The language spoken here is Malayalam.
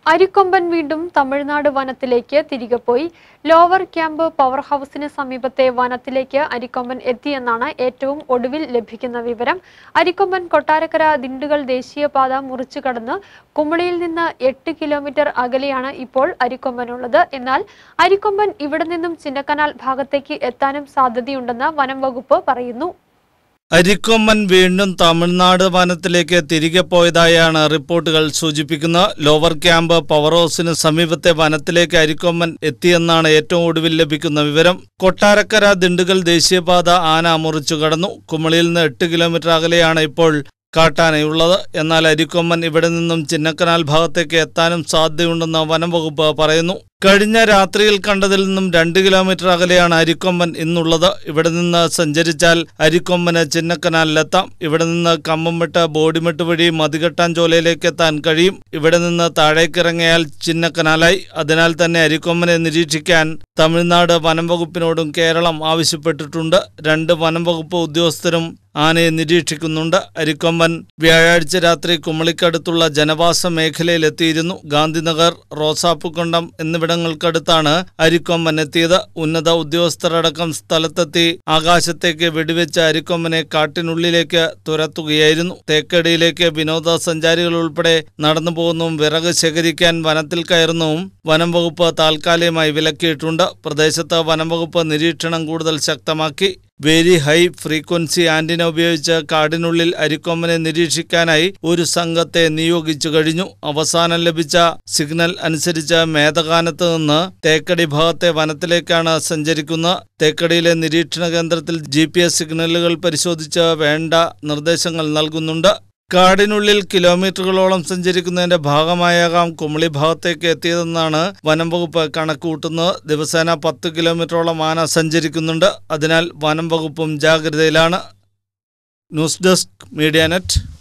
അരിക്കൊമ്പൻ വീണ്ടും തമിഴ്നാട് വനത്തിലേക്ക് തിരികെ പോയി ലോവർ ക്യാമ്പ് പവർ ഹൗസിന് സമീപത്തെ വനത്തിലേക്ക് അരിക്കൊമ്പൻ എത്തിയെന്നാണ് ഏറ്റവും ഒടുവിൽ ലഭിക്കുന്ന വിവരം അരിക്കൊമ്പൻ കൊട്ടാരക്കര ദിണ്ടുകൾ ദേശീയപാത മുറിച്ചു കടന്ന് കുമളിയിൽ നിന്ന് എട്ട് കിലോമീറ്റർ അകലെയാണ് ഇപ്പോൾ അരിക്കൊമ്പനുള്ളത് എന്നാൽ അരിക്കൊമ്പൻ ഇവിടെ നിന്നും ചിന്നക്കനാൽ ഭാഗത്തേക്ക് എത്താനും സാധ്യതയുണ്ടെന്ന് വനം വകുപ്പ് പറയുന്നു അരിക്കൊമ്പൻ വീണ്ടും തമിഴ്നാട് വനത്തിലേക്ക് തിരികെ പോയതായാണ് റിപ്പോർട്ടുകൾ സൂചിപ്പിക്കുന്നത് ലോവർ ക്യാമ്പ് പവർ ഹൗസിന് സമീപത്തെ വനത്തിലേക്ക് അരിക്കൊമ്പൻ എത്തിയെന്നാണ് ഏറ്റവും ഒടുവിൽ ലഭിക്കുന്ന വിവരം കൊട്ടാരക്കര ദിണ്ടുകൽ ദേശീയപാത ആന മുറിച്ചു കടന്നു കുമളിയിൽ നിന്ന് എട്ട് കിലോമീറ്റർ അകലെയാണ് ഇപ്പോൾ കാട്ടാനയുള്ളത് എന്നാൽ അരിക്കൊമ്പൻ ഇവിടെ നിന്നും ചിന്നക്കനാൽ ഭാഗത്തേക്ക് എത്താനും സാധ്യതയുണ്ടെന്ന് വനം വകുപ്പ് പറയുന്നു കഴിഞ്ഞ രാത്രിയിൽ കണ്ടതിൽ നിന്നും രണ്ട് കിലോമീറ്റർ അകലെയാണ് അരിക്കൊമ്പൻ ഇന്നുള്ളത് ഇവിടെ നിന്ന് സഞ്ചരിച്ചാൽ അരിക്കൊമ്പന് ചിന്നക്കനാലിലെത്താം ഇവിടെ നിന്ന് കമ്പംമെട്ട് ബോഡിമെട്ട് വഴി മതികെട്ടാഞ്ചോലയിലേക്ക് എത്താൻ കഴിയും ഇവിടെ നിന്ന് താഴേക്കിറങ്ങിയാൽ ചിന്നക്കനാലായി അതിനാൽ തന്നെ അരിക്കൊമ്പനെ നിരീക്ഷിക്കാൻ തമിഴ്നാട് വനം വകുപ്പിനോടും കേരളം ആവശ്യപ്പെട്ടിട്ടുണ്ട് രണ്ട് വനം വകുപ്പ് ഉദ്യോഗസ്ഥരും ആനയെ നിരീക്ഷിക്കുന്നുണ്ട് അരിക്കൊമ്പൻ വ്യാഴാഴ്ച രാത്രി കുമളിക്കടുത്തുള്ള ജനവാസ മേഖലയിലെത്തിയിരുന്നു ഗാന്ധിനഗർ റോസാപ്പുകൊണ്ടം എന്നിവിടങ്ങൾക്കടുത്താണ് അരിക്കൊമ്പൻ എത്തിയത് ഉന്നത ഉദ്യോഗസ്ഥരടക്കം സ്ഥലത്തെത്തി ആകാശത്തേക്ക് വെടിവെച്ച അരിക്കൊമ്പനെ കാട്ടിനുള്ളിലേക്ക് തുരത്തുകയായിരുന്നു തേക്കടിയിലേക്ക് വിനോദസഞ്ചാരികൾ ഉൾപ്പെടെ നടന്നു പോകുന്നതും വിറക് ശേഖരിക്കാൻ വനത്തിൽ കയറുന്നതും വനം വകുപ്പ് താൽക്കാലികമായി വിലക്കിയിട്ടുണ്ട് പ്രദേശത്ത് വനം വകുപ്പ് നിരീക്ഷണം കൂടുതൽ ശക്തമാക്കി വെരി ഹൈ ഫ്രീക്വൻസി ആന്റിന ഉപയോഗിച്ച് കാടിനുള്ളിൽ അരിക്കൊമ്പനെ നിരീക്ഷിക്കാനായി ഒരു സംഘത്തെ നിയോഗിച്ചു കഴിഞ്ഞു അവസാനം ലഭിച്ച സിഗ്നൽ അനുസരിച്ച് മേധകാനത്ത് നിന്ന് തേക്കടി ഭാഗത്തെ വനത്തിലേക്കാണ് സഞ്ചരിക്കുന്നത് തേക്കടിയിലെ നിരീക്ഷണ കേന്ദ്രത്തിൽ ജി സിഗ്നലുകൾ പരിശോധിച്ച് വേണ്ട നിർദ്ദേശങ്ങൾ നൽകുന്നുണ്ട് കാടിനുള്ളിൽ കിലോമീറ്ററുകളോളം സഞ്ചരിക്കുന്നതിന്റെ ഭാഗമായാകാം കുമളി ഭാഗത്തേക്ക് എത്തിയതെന്നാണ് വനം വകുപ്പ് കണക്കുകൂട്ടുന്നത് ദിവസേന പത്ത് കിലോമീറ്ററോളം ആന സഞ്ചരിക്കുന്നുണ്ട് അതിനാൽ വനം വകുപ്പും ജാഗ്രതയിലാണ് ന്യൂസ് ഡെസ്ക് മീഡിയ നെറ്റ്